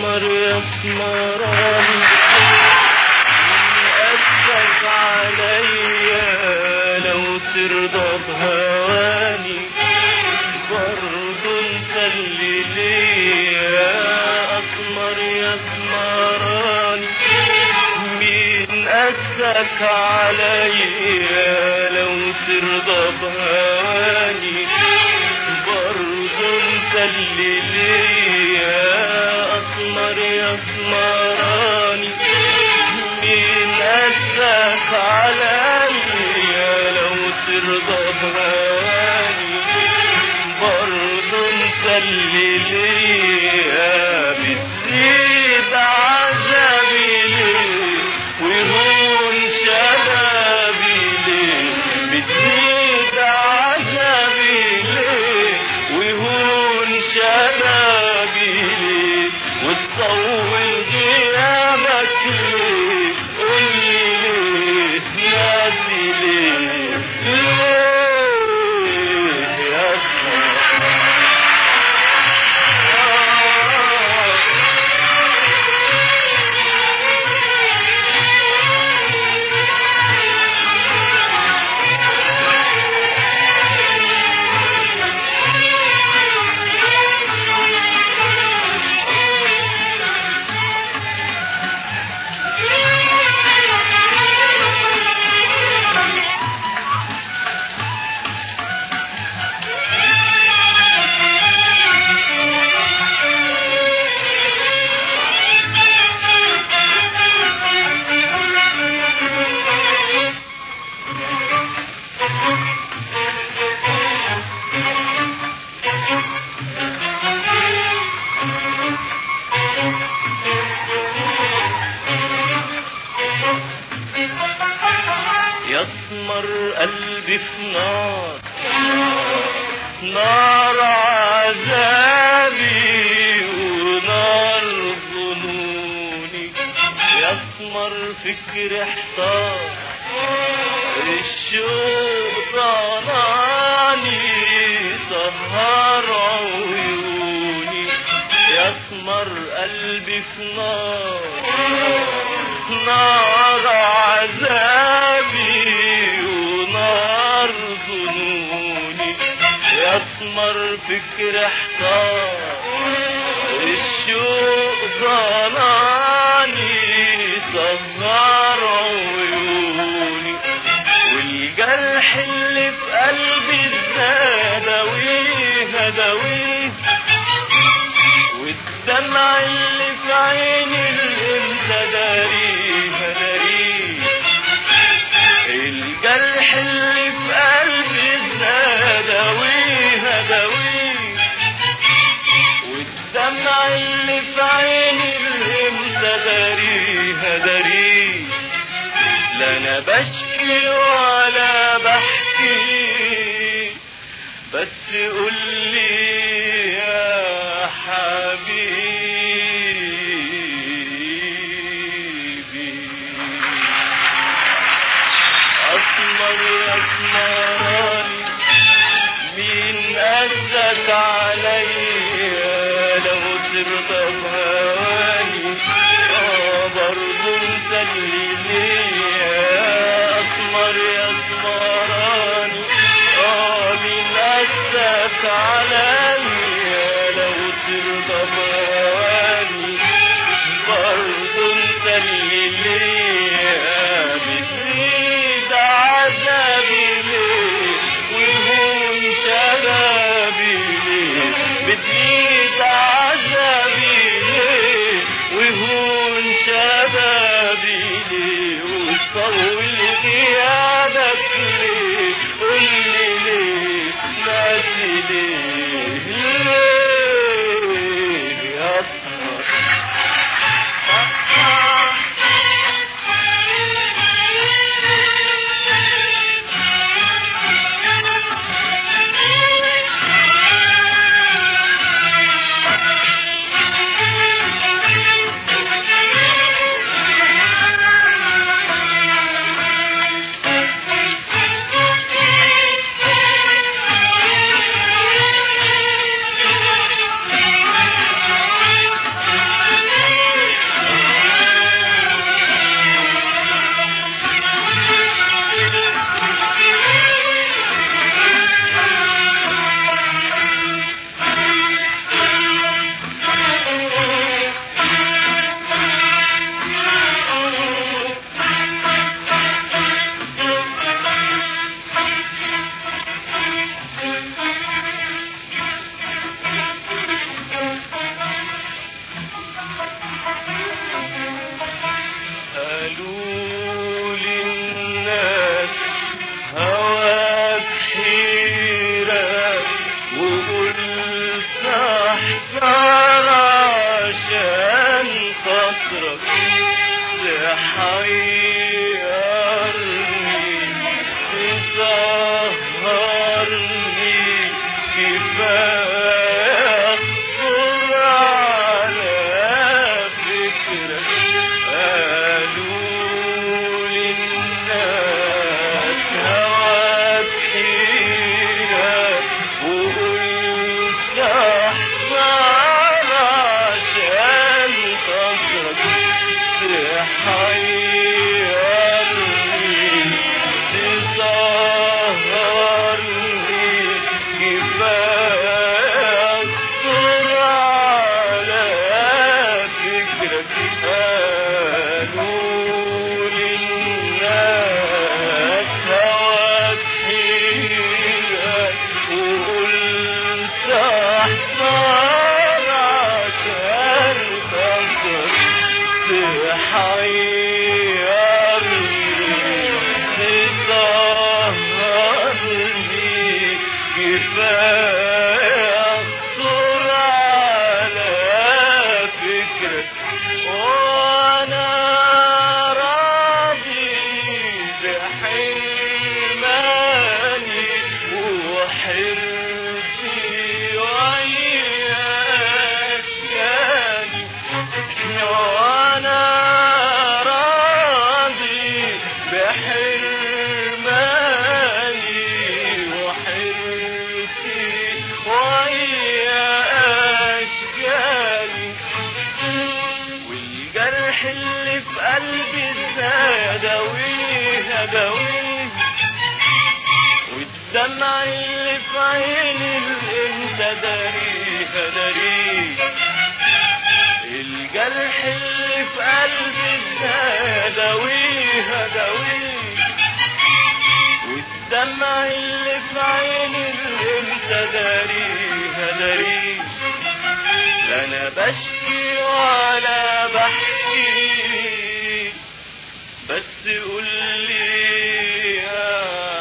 اسمر يا اسمراني أسفك عليا لو ترضى بهواني برضو انت اللي ليا اسمر يا اسمراني مين أسفك عليا لو ترضى بهواني برضو انت اللي ليا اسمر يا اسمراني مين أسفك عليا لو ترضى بهواني برضو انت اللي ليا بتزيد عذابي ليه ويهون شبابي ليه بتزيد عذابي ليه ويهون شبابي ليه وتطول غيابك ليه قولي ليه ناسي ليه ليه يا يسمر قلبي في نار نار عذابي ونار ظنوني يسمر فكر احتار الشوق ضناني سهر عيوني يسمر قلبي في نار نار عذابي ونار ظنوني يسمر فكر احتار الشوق ظناني صغر عيوني والجرح اللي في قلبي الزادويه هدويه والدمع اللي في عيني الامتى داريه داريه الجرح اللي في قلبي هدويه هدويه والدمع اللي في عيني الامتى داريه داريه لا انا بشكي ولا بحكي بس قول لي يا حبيبي اسمر اسمراني مين قدك عليا لو ترضى بهواني اه برضو انت اللي ليا اسمر يا اسمراني اه مين قدك عليا لو ترضى بهواني برضو انت اللي ليا بتزيد عذابي ليه ويهون شبابي ليه بتزيد عذابي ليه ويهون شبابي ليه وتطول غيابك ليه قولي ليه ناسي ليه تسهرني كفاية اخطر على فكرك قالوا للناس هواك فيها وقلت احذر عشان خاطرك تحيرني تسهرني كفاية اخطر على فكرك قالوا للناس هواك فيها وقلت احذر عشان خاطرك تحيرني تسهرني كفاية اخطر على فكرك وانا راضي بحرماني وحرتي وياك كاني وانا راضي بحرماني وحرتي ويا اشجاني والجرح اللي في قلبي ازاي اداويه اداويه والدمع اللي في عيني اللي انت داريه داريه الجرح اللي في قلبي ازاي اداويه اداويه والدمع اللي في عيني اللي انت داريه داريه لا انا بشكي ولا بحكي بس قول لي يا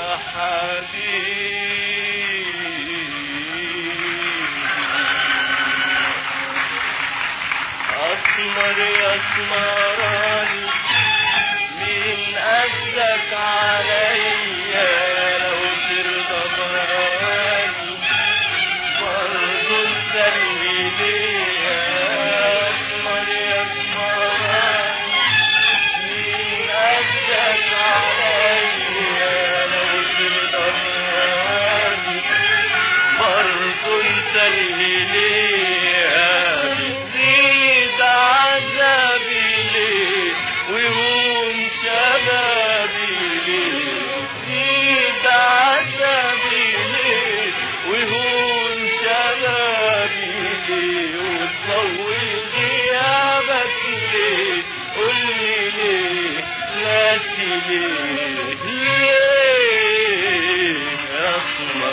حبيبي اسمر يا اسمراني مين قدك عليا لو ترضى بهواني برضو تسلي ليا اسمر يا اسمراني مين قدك عليا لو ترضى بهواني برضو تسلي ليا بتزيد عذابي ليه ويهون شبابي ليه بتزيد عذابي ليه ويهون شبابي ليه وتطول غيابك ليه قولي ليه ناسي ليه ليه يا اسمر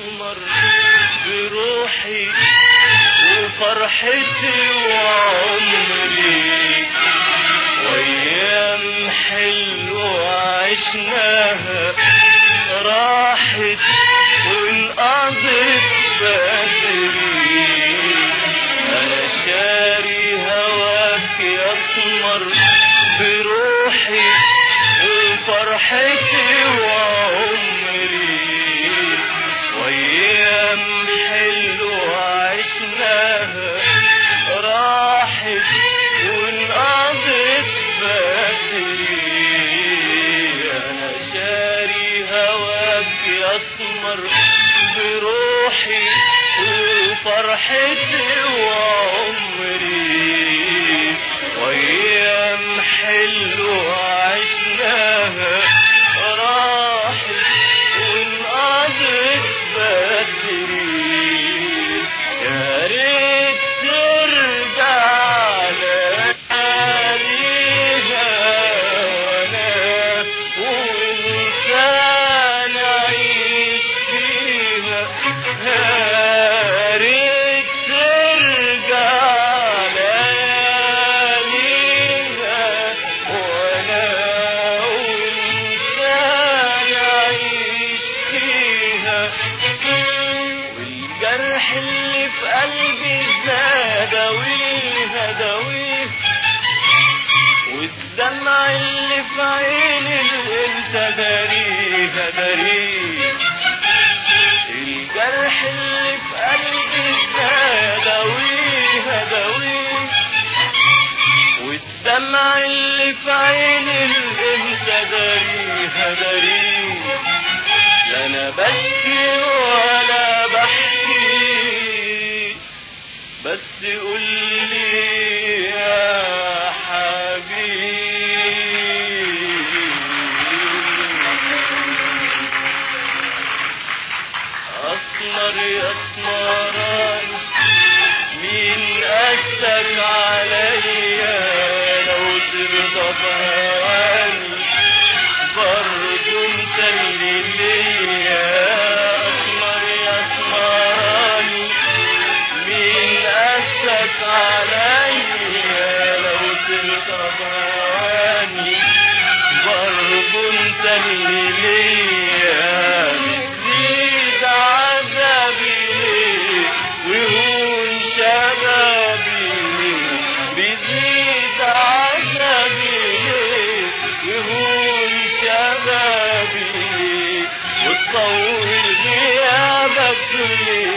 أسمر بروحي وفرحتي وعمري وأيام حلوة عشناها راحت وانقضت بدري أنا شاري هواك يا أسمر بروحي وفرحتي وعمري وأيام حلوة عشناها راحت وانقضت بدري أنا شاري هواك يا أسمر بروحي وفرحتي وعمري وأيام حلوة عشناها راحت وانقضت بدري يا ريت ترجع لياليها وانا وانت نعيش فيها يا ريت ترجع لياليها وانا وانت نعيش فيها والجرح اللي في قلبي زاد اويه داويه والدمع اللي في عيني انت داريه داريه الجرح اللي في قلبي زاد اويه داويه والدمع اللي في عيني انت داريه داريه لا انا ببكي ولا بحكي بس قول لي يا حبيبي أسمر يا أسمران مين أسك عليا لو ترضى بهواني برضو انت اللي ليا أسمر يا أسمراني مين أسك عليا لو ترضى بهواني برضو انت اللي ليا بتزيد عذابي ليه ويهون شبابي ليه بيزيد عذابي ليه ويهون شبابي ليه وتطول غيابك ليه